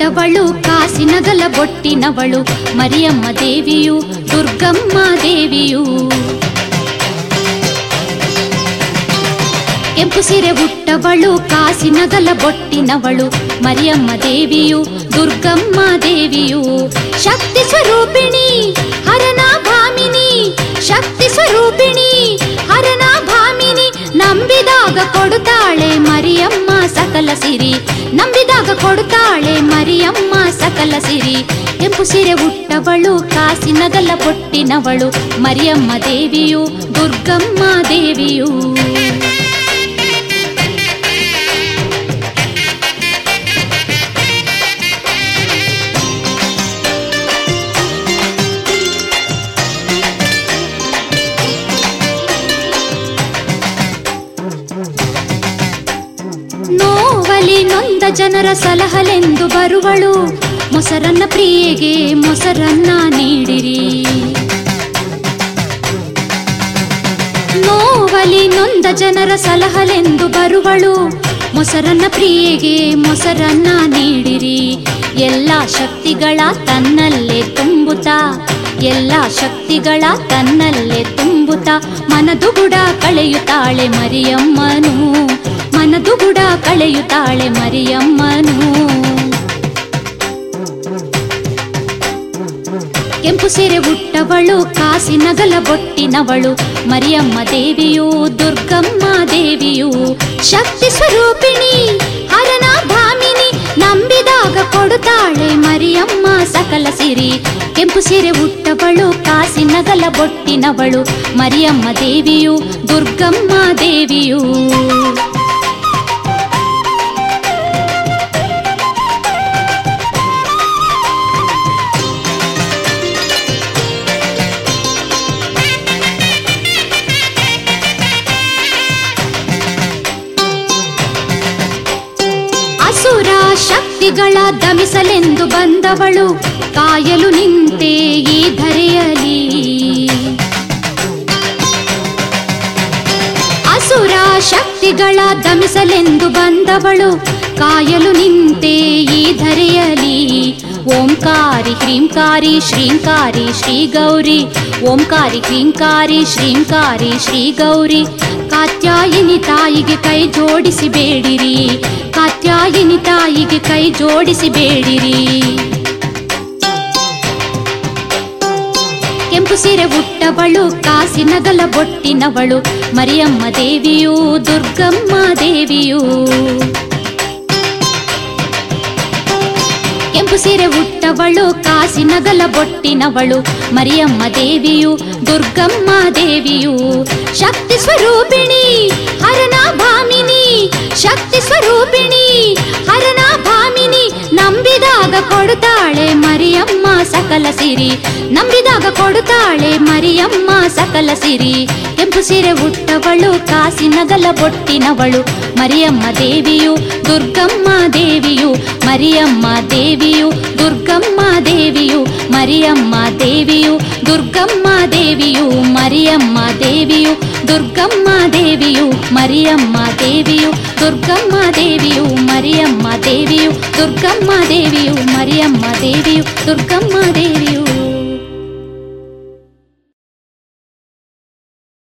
ಹುಟ್ಟವಳು ಕಾಸಿನಗಲ ಬೊಟ್ಟಿನವಳು ಮರಿಯಮ್ಮ ದೇವಿಯು ದುರ್ಗಮ್ಮ ದೇವಿಯು ಕೆಂಪು ಸೀರೆ ಹುಟ್ಟವಳು ಕಾಸಿನಗಲ ಬೊಟ್ಟಿನವಳು ಮರಿಯಮ್ಮ ದೇವಿಯು ದುರ್ಗಮ್ಮ ದೇವಿಯು ಶಕ್ತಿ ಸ್ವರೂಪಿಣಿ ಹರನ ಭಾಮಿನಿ ಶಕ್ತಿ ಸ್ವರೂಪಿಣಿ ಹರನ ಭಾಮಿನಿ ನಂಬಿದಾಗ ಕೊಡುತ್ತಾಳೆ ಮರಿಯಮ್ಮ ಸಕಲ ಸಿರಿ ನಂಬಿದಾಗ ಕೊಡುತ್ತಾಳೆ ಮರಿಯಮ್ಮ ಸಕಲ ಸಿರಿ ಕೆಂಪು ಸೀರೆ ಹುಟ್ಟವಳು ಕಾಸಿನಗಲ ಬೊಟ್ಟಿನವಳು ಮರಿಯಮ್ಮ ದೇವಿಯು ದುರ್ಗಮ್ಮ ದೇವಿಯು ನೋವಲಿ ನೊಂದ ಜನರ ಸಲಹಲೆಂದು ಬರುವಳು ಮೊಸರನ್ನ ಪ್ರಿಯೆಗೆ ಮೊಸರನ್ನ ನೀಡಿರಿ ನೋವಲಿ ನೊಂದ ಜನರ ಸಲಹಲೆಂದು ಬರುವಳು ಮೊಸರನ್ನ ಪ್ರಿಯೆಗೆ ಮೊಸರನ್ನ ನೀಡಿರಿ ಎಲ್ಲ ಶಕ್ತಿಗಳ ತನ್ನಲ್ಲೇ ತುಂಬುತ್ತಾ ಎಲ್ಲ ಶಕ್ತಿಗಳ ತನ್ನಲ್ಲೇ ತುಂಬುತ್ತಾ ಮನದುಗುಡ ಕಳೆಯುತ್ತಾಳೆ ಮರಿಯಮ್ಮನು ಮನದುಗುಡ ಕಳೆಯುತ್ತಾಳೆ ಮರಿಯಮ್ಮನು ಕೆಂಪು ಸೀರೆ ಹುಟ್ಟವಳು ಕಾಸಿನಗಲ ಬೊಟ್ಟಿನವಳು ಮರಿಯಮ್ಮ ದೇವಿಯು ದುರ್ಗಮ್ಮ ದೇವಿಯು ಶಕ್ತಿ ಸ್ವರೂಪಿಣಿ ಹರನ ಭಾಮಿನಿ ನಂಬಿದಾಗ ಕೊಡುತ್ತಾಳೆ ಮರಿಯಮ್ಮ ಸಕಲ ಸಿರಿ ಕೆಂಪು ಸೀರೆ ಹುಟ್ಟವಳು ಕಾಸಿನಗಲ ಬೊಟ್ಟಿನವಳು ಮರಿಯಮ್ಮ ದೇವಿಯು ದುರ್ಗಮ್ಮ ದೇವಿಯು ಅಸುರ ಶಕ್ತಿಗಳ ದಮಿಸಲೆಂದು ಬಂದವಳು ಕಾಯಲು ನಿಂತೆ ಈ ಧರೆಯಲಿ ಅಸುರ ಶಕ್ತಿಗಳ ದಮಿಸಲೆಂದು ಬಂದವಳು ಕಾಯಲು ನಿಂತೆ ಈ ಧರೆಯಲಿ ಓಂಕಾರಿ ಹ್ರೀಂಕಾರಿ ಶ್ರೀಂಕಾರಿ ಶ್ರೀ ಗೌರಿ ಓಂಕಾರಿ ಹ್ರೀಂಕಾರಿ ಶ್ರೀಂಕಾರಿ ಶ್ರೀ ಗೌರಿ ಕಾತ್ಯಾಯಿನಿ ತಾಯಿಗೆ ಕೈ ಜೋಡಿಸಿ ಬೇಡಿರಿ ಕಾತ್ಯಾಯಿನಿ ತಾಯಿಗೆ ಕೈ ಜೋಡಿಸಿ ಬೇಡಿರಿ ಕೆಂಪು ಸೀರೆ ಹುಟ್ಟವಳು ಕಾಸಿನಗಲ ಬೊಟ್ಟಿನವಳು ಮರಿಯಮ್ಮ ದೇವಿಯು ದುರ್ಗಮ್ಮ ದೇವಿಯು ಕೆಂಪು ಸೀರೆ ಹುಟ್ಟವಳು ಕಾಸಿನಗಲ ಬೊಟ್ಟಿನವಳು ಮರಿಯಮ್ಮ ದೇವಿಯು ದುರ್ಗಮ್ಮ ದೇವಿಯು ಶಕ್ತಿ ಸ್ವರೂಪಿಣಿ ಹರನ ಭಾಮಿನಿ ಶಕ್ತಿ ಸ್ವರೂಪಿಣಿ ಹರನ ಭಾಮಿನಿ ನಂಬಿದಾಗ ಕೊಡುತ್ತಾಳೆ ಮರಿಯಮ್ಮ ಸಕಲ ಸಿರಿ ನಂಬಿದಾಗ ಕೊಡುತ್ತಾಳೆ ಮರಿಯಮ್ಮ ಸಕಲ ಸಿರಿ ಕೆಂಪು ಸೀರೆ ಹುಟ್ಟವಳು ಕಾಸಿನಗಲ ಬೊಟ್ಟಿನವಳು ಮರಿಯಮ್ಮ ದೇವಿಯು ದುರ್ಗಮ್ಮ ದೇವಿಯು ಮರಿಯಮ್ಮ ದೇವಿಯು ದುರ್ಗಮ್ಮ ದೇವಿಯು ಮರಿಯಮ್ಮ ದೇವಿಯು ದುರ್ಗಮ್ಮ ದೇವಿಯು ಮರಿಯಮ್ಮ ದೇವಿಯು ದುರ್ಗಮ್ಮ ದೇವಿಯು ಮರಿಯಮ್ಮ ದೇವಿಯು ದುರ್ಗಮ್ಮ ದೇವಿಯು ಮರಿಯಮ್ಮ ದೇವಿಯು ದುರ್ಗಮ್ಮ ದೇವಿಯು ಮರಿಯಮ್ಮ ದೇವಿಯು ದುರ್ಗಮ್ಮ ದೇವಿಯು